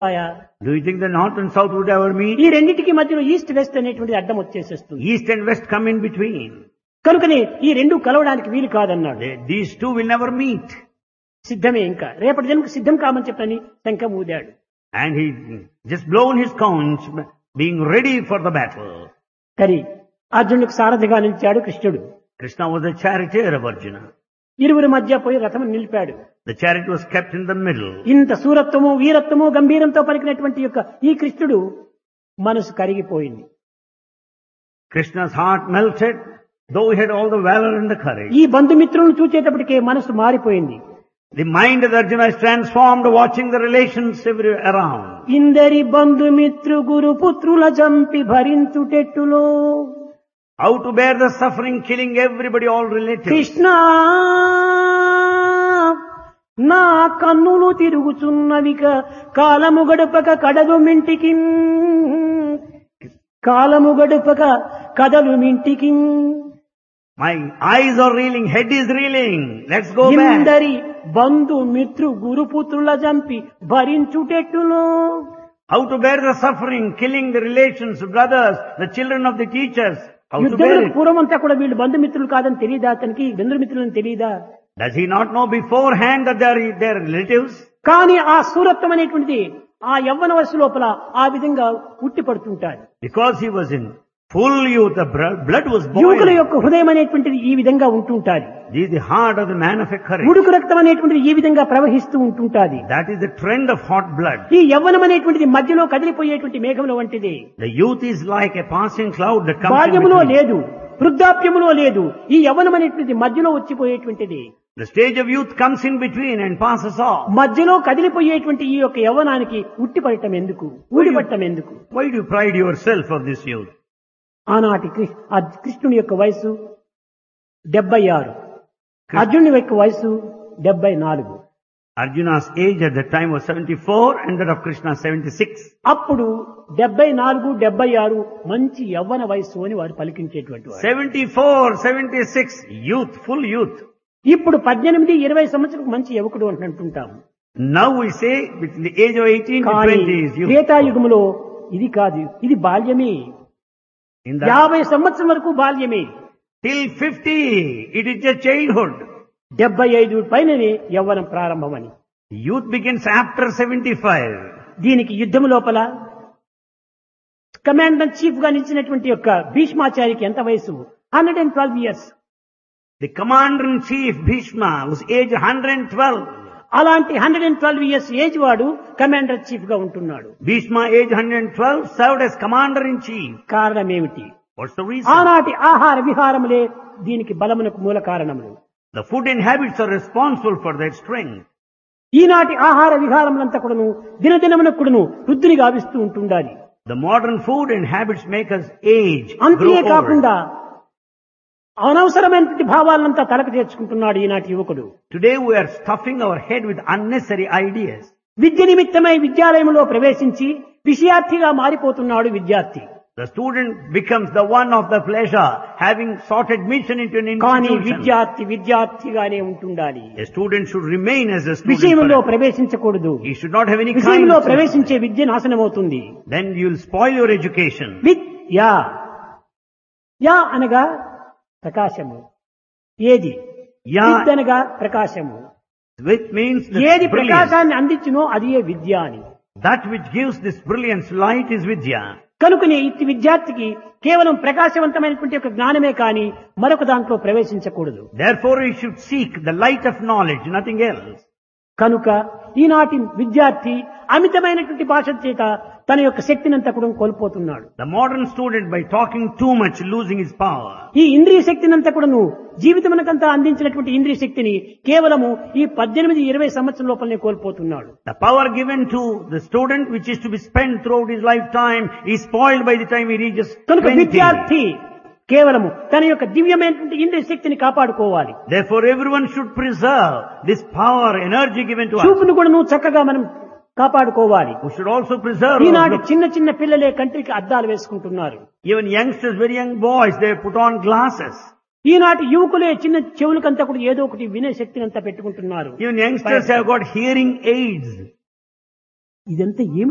ఆయా. Do you think the north and south would ever meet? ఈ రెండింటికి మధ్యలో ఈస్ట్ వెస్ట్ అనేటువంటి అడ్డం వచ్చేసేస్తుంది East and west come in between. కనుకనే ఈ రెండు కలవడానికి వీలు కాదన్నాడు They- these two will never meet. సిద్ధమే ఇంకా రేపటి జన్మకు సిద్ధం కామని చెప్పని శంఖం ఊదాడు And he just blown his conch, being ready for the battle. కరి అర్జునుడికి సారథిగా నిలిచాడు కృష్ణుడు Krishna was the charioteer of Arjuna. ఇరువురి మధ్య పోయి రథం నిలిపాడు The chariot was kept in the middle. ఇంత సూరత్వము వీరత్వము గంభీరంతో పలికినటువంటి యొక్క ఈ కృష్ణుడు మనసు కరిగిపోయింది Krishna's heart melted, though he had all the valor and the courage. ఈ బంధుమిత్రులను చూచేటప్పటికే మనసు మారిపోయింది The mind of Arjuna is transformed watching the relations every around. ఇందరి బంధుమిత్రు గురు పుత్రుల చంపి భరించుటెట్టులో How to bear the suffering, killing everybody, all relatives. Krishna నా కన్నులు తిరుగుచున్నవిక కాలము గడుపక కడలు మింటికి కాలము గడుపక కదలు మింటికి My eyes are reeling, head is reeling. Let's go back. ఇందరి బంధు మిత్రు గురుపుత్రుల చంపి భరించుటెట్టులో How to bear the suffering, killing the relations, brothers, the children of the teachers. How to bear యుద్ధములకు it. పూర్వమంతా కూడా వీళ్ళు బంధుమిత్రులు కాదని తెలియదా అతనికి బంధుమిత్రులని తెలియదా Does he not know beforehand that they are their relatives? కానీ ఆ సూరత్వం అనేటువంటిది ఆ యవ్వన వయసు లోపల ఆ విధంగా ఉట్టి పడుతుంటాడు Because he was in full youth, the br- blood was యువకుల boiling. యొక్క హృదయం అనేటువంటిది ఈ విధంగా ఉంటుంటాది This is the heart of the man of a courage. ఉడుకు రక్తం అనేటువంటిది ఈ విధంగా ప్రవహిస్తూ ఉంటుంటాది That is the trend of hot blood. ఈ యవ్వనం అనేటువంటిది మధ్యలో కదిలిపోయేటువంటి మేఘముల వంటిది The youth is like a passing cloud that comes in బాల్యములో between. లేదు వృద్ధాప్యములో లేదు ఈ యవ్వనం అనేటువంటిది మధ్యలో వచ్చిపోయేటువంటిది The stage of youth comes in between and passes off. మధ్యలో కదిలిపోయేటువంటి ఈ యొక్క యవ్వనానికి ఉట్టిపడటం ఎందుకు ఊడిపడటం ఎందుకు Why do you pride yourself of this youth? ఆనాటి కృ- ఆ కృష్ణుని యొక్క వయసు డెబ్బై ఆరు అర్జునుని యొక్క వయసు డెబ్బై నాలుగు Arjuna's age at that time was 74 and that of Krishna 76. అప్పుడు డెబ్బై నాలుగు డెబ్బై ఆరు మంచి యవ్వన వయస్సు అని వారు పలికించేటువంటి వారు 74, 76, youth, full youth. ఇప్పుడు పద్దెనిమిది ఇరవై సంవత్సరం మంచి యువకుడు అని అంటుంటాము Now we say between the age of 18 to కానీ 20 is youth. త్రేతాయుగములో ఇది కాదు ఇది బాల్యమే In that, యాభై సంవత్సరం వరకు బాల్యమే till 50, it is just childhood. డెబ్బై ఐదు పైననే యవ్వనం ప్రారంభమని Youth begins after 75. దీనికి యుద్ధము లోపల కమాండర్ చీఫ్ గా నిలిచినటువంటి యొక్క భీష్మాచారికి ఎంత వయసు hundred and twelve years The commander-in-chief Bhishma was age 112. అలాంటి hundred and twelve years age వాడు కమాండర్ చీఫ్ గా ఉంటున్నాడు Bhishma age 112 served as commander-in-chief. కారణం ఏమిటి What's the reason? ఆనాటి ఆహార విహారములే దీనికి బలమునకు మూల కారణములు The food and habits are responsible for their strength. ఈనాటి ఆహార విహారములంతా కూడాను దినదినమునకు కూడాను వృద్ధిని గావిస్తూ ఉంటుండాలి The modern food and habits make us age, అంతే grow old. కాకుండా అనవసరమైనటువంటి భావాలంతా తలకు చేర్చుకుంటున్నాడు ఈనాటి యువకుడు Today we are stuffing our head with unnecessary ideas. విద్య నిమిత్తమై విద్యాలయంలో ప్రవేశించి విషయార్థిగా మారిపోతున్నాడు విద్యార్థి The student becomes the one of the pleasure, having sought admission into an కానీ institution. విద్యార్థి విద్యార్థిగానే ఉంటుండాలి A student should remain as a student. విషయంలో forever. ప్రవేశించకూడదు He should not have any kind విషయంలో of... ప్రవేశించే విద్య నాశనమవుతుంది Then you will spoil your education. విద్యా యా అనగా ప్రకాశము ఏది Ya, విద్ అనగా ప్రకాశము which means the ఏది brilliance. ప్రకాశాన్ని అందించునో అది ఏ విద్య అని That which gives this brilliance light is Vidya. కనుకనే ఇట్టి విద్యార్థికి కేవలం ప్రకాశవంతమైనటువంటి ఒక జ్ఞానమే కానీ మరొక దాంట్లో ప్రవేశించకూడదు Therefore he should seek the light of knowledge, nothing else. కనుక ఈనాటి విద్యార్థి అమితమైనటువంటి భాష చేత తన యొక్క శక్తినంతా కూడా కోల్పోతున్నాడు The modern student by talking too much losing his power. ఈ ఇంద్రియ శక్తినంతా కూడాను జీవితమునకంతా అందించినటువంటి ఇంద్రియ శక్తిని కేవలము ఈ పద్దెనిమిది ఇరవై సంవత్సరం లోపలనే కోల్పోతున్నాడు The power given to the student which is to be spent throughout his lifetime is spoiled by the time he reaches కనుక 20. విద్యార్థి కేవలము తన యొక్క దివ్యమైనటువంటి ఇంద్రియ శక్తిని కాపాడుకోవాలి Therefore everyone should preserve this power, energy given to us. చూపును కూడా నువ్వు చక్కగా మనం కాపాడుకోవాలి We should also preserve. our ఈనాటి look. చిన్న చిన్న పిల్లలే కంటికి అద్దాలు వేసుకుంటున్నారు Even youngsters, very young boys, they put on glasses. ఈనాటి యువకులే చిన్న చెవులకంతా కూడా ఏదో ఒకటి వినే శక్తిని అంతా పెట్టుకుంటున్నారు Even youngsters have got hearing aids. ఇదంతా ఏమి